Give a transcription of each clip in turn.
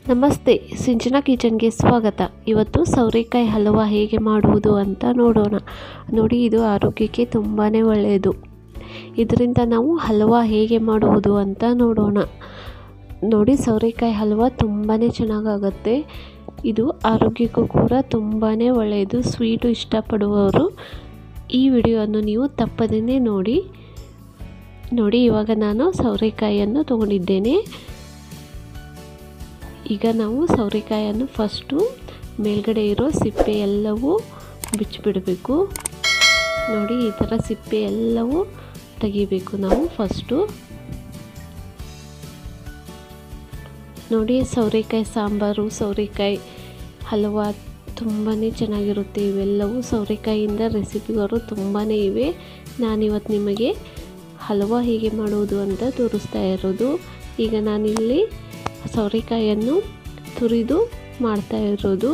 ನಮಸ್ತೆ ಸಿಂಚನಾ ಕಿಚನ್ಗೆ ಸ್ವಾಗತ ಇವತ್ತು ಸೌರೆಕಾಯಿ ಹಲ್ವ ಹೇಗೆ ಮಾಡುವುದು ಅಂತ ನೋಡೋಣ ನೋಡಿ ಇದು ಆರೋಗ್ಯಕ್ಕೆ ತುಂಬಾ ಒಳ್ಳೆಯದು ಇದರಿಂದ ನಾವು ಹಲ್ವ ಹೇಗೆ ಮಾಡುವುದು ಅಂತ ನೋಡೋಣ ನೋಡಿ ಸೌರೆಕಾಯಿ ಹಲ್ವ ತುಂಬಾ ಚೆನ್ನಾಗಾಗುತ್ತೆ ಇದು ಆರೋಗ್ಯಕ್ಕೂ ಕೂಡ ತುಂಬಾ ಒಳ್ಳೆಯದು ಸ್ವೀಟು ಇಷ್ಟಪಡುವವರು ಈ ವಿಡಿಯೋವನ್ನು ನೀವು ತಪ್ಪದೇ ನೋಡಿ ನೋಡಿ ಇವಾಗ ನಾನು ಸೌರೆಕಾಯಿಯನ್ನು ತೊಗೊಂಡಿದ್ದೇನೆ ಈಗ ನಾವು ಸೌರೆಕಾಯನ್ನು ಫಸ್ಟು ಮೇಲ್ಗಡೆ ಇರೋ ಸಿಪ್ಪೆ ಎಲ್ಲವೂ ಬಿಚ್ಚಿಬಿಡಬೇಕು ನೋಡಿ ಈ ಥರ ಸಿಪ್ಪೆ ಎಲ್ಲವೂ ತೆಗಿಬೇಕು ನಾವು ಫಸ್ಟು ನೋಡಿ ಸೌರೆಕಾಯಿ ಸಾಂಬಾರು ಸೌರೆಕಾಯಿ ಹಲ್ವ ತುಂಬಾ ಚೆನ್ನಾಗಿರುತ್ತೆ ಇವೆಲ್ಲವೂ ಸೌರೆಕಾಯಿಯಿಂದ ರೆಸಿಪಿಗಳು ತುಂಬಾ ಇವೆ ನಾನಿವತ್ತು ನಿಮಗೆ ಹಲ್ವ ಹೇಗೆ ಮಾಡುವುದು ಅಂತ ತೋರಿಸ್ತಾ ಇರೋದು ಈಗ ನಾನಿಲ್ಲಿ ಸೌರೆಕಾಯಿಯನ್ನು ತುರಿದು ಮಾಡ್ತಾ ಇರೋದು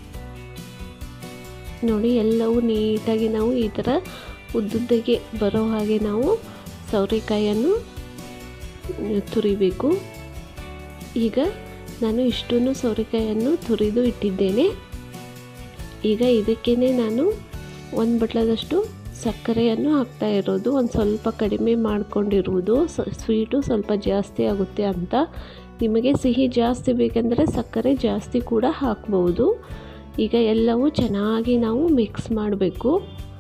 ನೋಡಿ ಎಲ್ಲವೂ ನೀಟಾಗಿ ನಾವು ಈ ಥರ ಉದ್ದುದ್ದಗೆ ಬರೋ ಹಾಗೆ ನಾವು ಸೌರೆಕಾಯಿಯನ್ನು ತುರಿಬೇಕು ಈಗ ನಾನು ಇಷ್ಟನ್ನು ಸೌರೆಕಾಯಿಯನ್ನು ತುರಿದು ಇಟ್ಟಿದ್ದೇನೆ ಈಗ ಇದಕ್ಕೇ ನಾನು ಒಂದು ಬಟ್ಲದಷ್ಟು ಸಕ್ಕರೆಯನ್ನು ಹಾಕ್ತಾ ಇರೋದು ಒಂದು ಸ್ವಲ್ಪ ಕಡಿಮೆ ಮಾಡಿಕೊಂಡಿರುವುದು ಸ್ವೀಟು ಸ್ವಲ್ಪ ಜಾಸ್ತಿ ಆಗುತ್ತೆ ಅಂತ ನಿಮಗೆ ಸಿಹಿ ಜಾಸ್ತಿ ಬೇಕೆಂದರೆ ಸಕ್ಕರೆ ಜಾಸ್ತಿ ಕೂಡ ಹಾಕ್ಬೋದು ಈಗ ಎಲ್ಲವೂ ಚೆನ್ನಾಗಿ ನಾವು ಮಿಕ್ಸ್ ಮಾಡಬೇಕು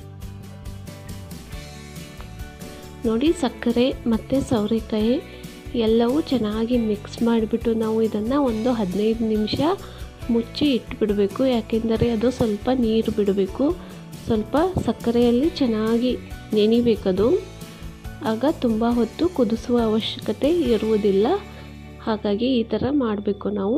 ನೋಡಿ ಸಕ್ಕರೆ ಮತ್ತು ಸೌರೆಕಾಯಿ ಎಲ್ಲವೂ ಚೆನ್ನಾಗಿ ಮಿಕ್ಸ್ ಮಾಡಿಬಿಟ್ಟು ನಾವು ಇದನ್ನು ಒಂದು ಹದಿನೈದು ನಿಮಿಷ ಮುಚ್ಚಿ ಇಟ್ಬಿಡಬೇಕು ಯಾಕೆಂದರೆ ಅದು ಸ್ವಲ್ಪ ನೀರು ಬಿಡಬೇಕು ಸ್ವಲ್ಪ ಸಕ್ಕರೆಯಲ್ಲಿ ಚೆನ್ನಾಗಿ ನೆನಿಬೇಕದು ಆಗ ತುಂಬ ಹೊತ್ತು ಕುದಿಸುವ ಅವಶ್ಯಕತೆ ಇರುವುದಿಲ್ಲ ಹಾಗಾಗಿ ಈ ಥರ ಮಾಡಬೇಕು ನಾವು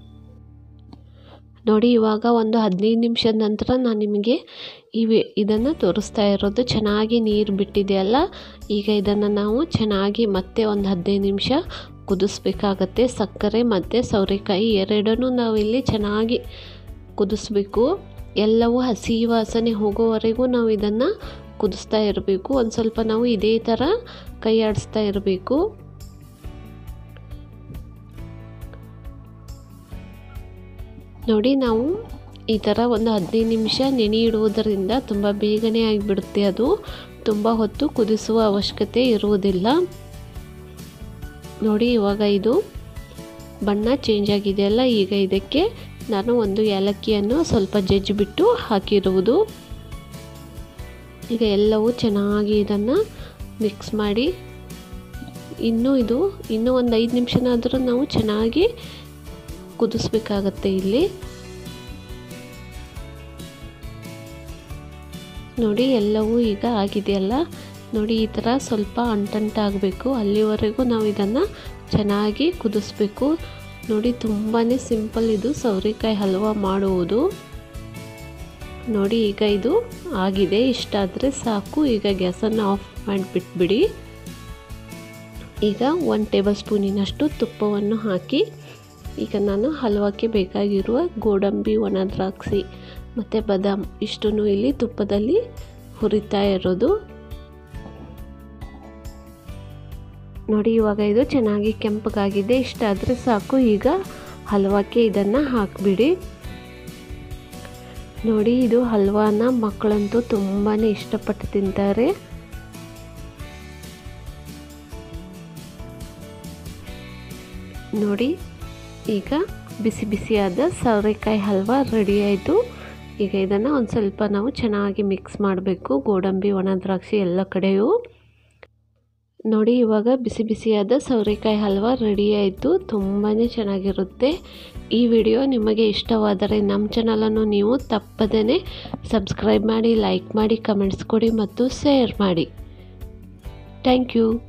ನೋಡಿ ಇವಾಗ ಒಂದು ಹದಿನೈದು ನಿಮಿಷದ ನಂತರ ನಾನು ನಿಮಗೆ ಇವೆ ಇದನ್ನು ತೋರಿಸ್ತಾ ಇರೋದು ಚೆನ್ನಾಗಿ ನೀರು ಬಿಟ್ಟಿದೆಯಲ್ಲ ಈಗ ಇದನ್ನು ನಾವು ಚೆನ್ನಾಗಿ ಮತ್ತೆ ಒಂದು ಹದಿನೈದು ನಿಮಿಷ ಕುದಿಸ್ಬೇಕಾಗತ್ತೆ ಸಕ್ಕರೆ ಮತ್ತು ಸೌರೆಕಾಯಿ ಎರಡನ್ನೂ ನಾವಿಲ್ಲಿ ಚೆನ್ನಾಗಿ ಕುದಿಸ್ಬೇಕು ಎಲ್ಲವೂ ಹಸಿ ವಾಸನೆ ಹೋಗೋವರೆಗೂ ನಾವು ಇದನ್ನು ಕುದಿಸ್ತಾ ಇರಬೇಕು ಒಂದು ಸ್ವಲ್ಪ ನಾವು ಇದೇ ಥರ ಕೈ ಆಡಿಸ್ತಾ ಇರಬೇಕು ನೋಡಿ ನಾವು ಈ ಥರ ಒಂದು ಹದಿನೈದು ನಿಮಿಷ ನೆನೆ ಇಡುವುದರಿಂದ ತುಂಬ ಬೇಗನೆ ಆಗಿಬಿಡುತ್ತೆ ಅದು ತುಂಬ ಹೊತ್ತು ಕುದಿಸುವ ಅವಶ್ಯಕತೆ ಇರುವುದಿಲ್ಲ ನೋಡಿ ಇವಾಗ ಇದು ಬಣ್ಣ ಚೇಂಜ್ ಆಗಿದೆಯಲ್ಲ ಈಗ ಇದಕ್ಕೆ ನಾನು ಒಂದು ಏಲಕ್ಕಿಯನ್ನು ಸ್ವಲ್ಪ ಜಜ್ಜಿಬಿಟ್ಟು ಹಾಕಿರುವುದು ಈಗ ಎಲ್ಲವೂ ಚೆನ್ನಾಗಿ ಇದನ್ನು ಮಿಕ್ಸ್ ಮಾಡಿ ಇನ್ನೂ ಇದು ಇನ್ನೂ ಒಂದು ಐದು ನಿಮಿಷನಾದರೂ ನಾವು ಚೆನ್ನಾಗಿ ಕುದಿಸ್ಬೇಕಾಗತ್ತೆ ಇಲ್ಲಿ ನೋಡಿ ಎಲ್ಲವೂ ಈಗ ಆಗಿದೆಯಲ್ಲ ನೋಡಿ ಈ ಥರ ಸ್ವಲ್ಪ ಅಂಟಂಟಾಗಬೇಕು ಅಲ್ಲಿವರೆಗೂ ನಾವು ಇದನ್ನು ಚೆನ್ನಾಗಿ ಕುದಿಸ್ಬೇಕು ನೋಡಿ ತುಂಬಾ ಸಿಂಪಲ್ ಇದು ಸೌರೆಕಾಯಿ ಹಲ್ವ ಮಾಡುವುದು ನೋಡಿ ಈಗ ಇದು ಆಗಿದೆ ಇಷ್ಟಾದರೆ ಸಾಕು ಈಗ ಗ್ಯಾಸನ್ನು ಆಫ್ ಮಾಡಿಬಿಟ್ಬಿಡಿ ಈಗ ಒಂದು ಟೇಬಲ್ ಸ್ಪೂನಿನಷ್ಟು ತುಪ್ಪವನ್ನು ಹಾಕಿ ಈಗ ನಾನು ಹಲ್ವಕ್ಕೆ ಬೇಕಾಗಿರುವ ಗೋಡಂಬಿ ಒಣ ದ್ರಾಕ್ಷಿ ಮತ್ತು ಬಾದಾಮ್ ಇಷ್ಟನ್ನು ಇಲ್ಲಿ ತುಪ್ಪದಲ್ಲಿ ಹುರಿತಾ ಇರೋದು ನೋಡಿ ಇವಾಗ ಇದು ಚೆನ್ನಾಗಿ ಕೆಂಪಗಾಗಿದೆ ಇಷ್ಟಾದರೆ ಸಾಕು ಈಗ ಹಲ್ವಕ್ಕೆ ಇದನ್ನು ಹಾಕಿಬಿಡಿ ನೋಡಿ ಇದು ಹಲ್ವಾನ ಮಕ್ಕಳಂತೂ ತುಂಬಾ ಇಷ್ಟಪಟ್ಟು ತಿಂತಾರೆ ನೋಡಿ ಈಗ ಬಿಸಿ ಬಿಸಿಯಾದ ಸೌರೆಕಾಯಿ ಹಲ್ವ ರೆಡಿ ಆಯಿತು ಈಗ ಇದನ್ನು ಒಂದು ಸ್ವಲ್ಪ ನಾವು ಚೆನ್ನಾಗಿ ಮಿಕ್ಸ್ ಮಾಡಬೇಕು ಗೋಡಂಬಿ ಒಣ ದ್ರಾಕ್ಷಿ ಎಲ್ಲ ಕಡೆಯೂ ನೋಡಿ ಇವಾಗ ಬಿಸಿ ಬಿಸಿಯಾದ ಸೌರೆಕಾಯಿ ಹಲ್ವ ರೆಡಿ ಆಯಿತು ತುಂಬಾ ಚೆನ್ನಾಗಿರುತ್ತೆ ಈ ವಿಡಿಯೋ ನಿಮಗೆ ಇಷ್ಟವಾದರೆ ನಮ್ಮ ಚಾನಲನ್ನು ನೀವು ತಪ್ಪದೇ ಸಬ್ಸ್ಕ್ರೈಬ್ ಮಾಡಿ ಲೈಕ್ ಮಾಡಿ ಕಮೆಂಟ್ಸ್ ಕೊಡಿ ಮತ್ತು ಶೇರ್ ಮಾಡಿ ಥ್ಯಾಂಕ್ ಯು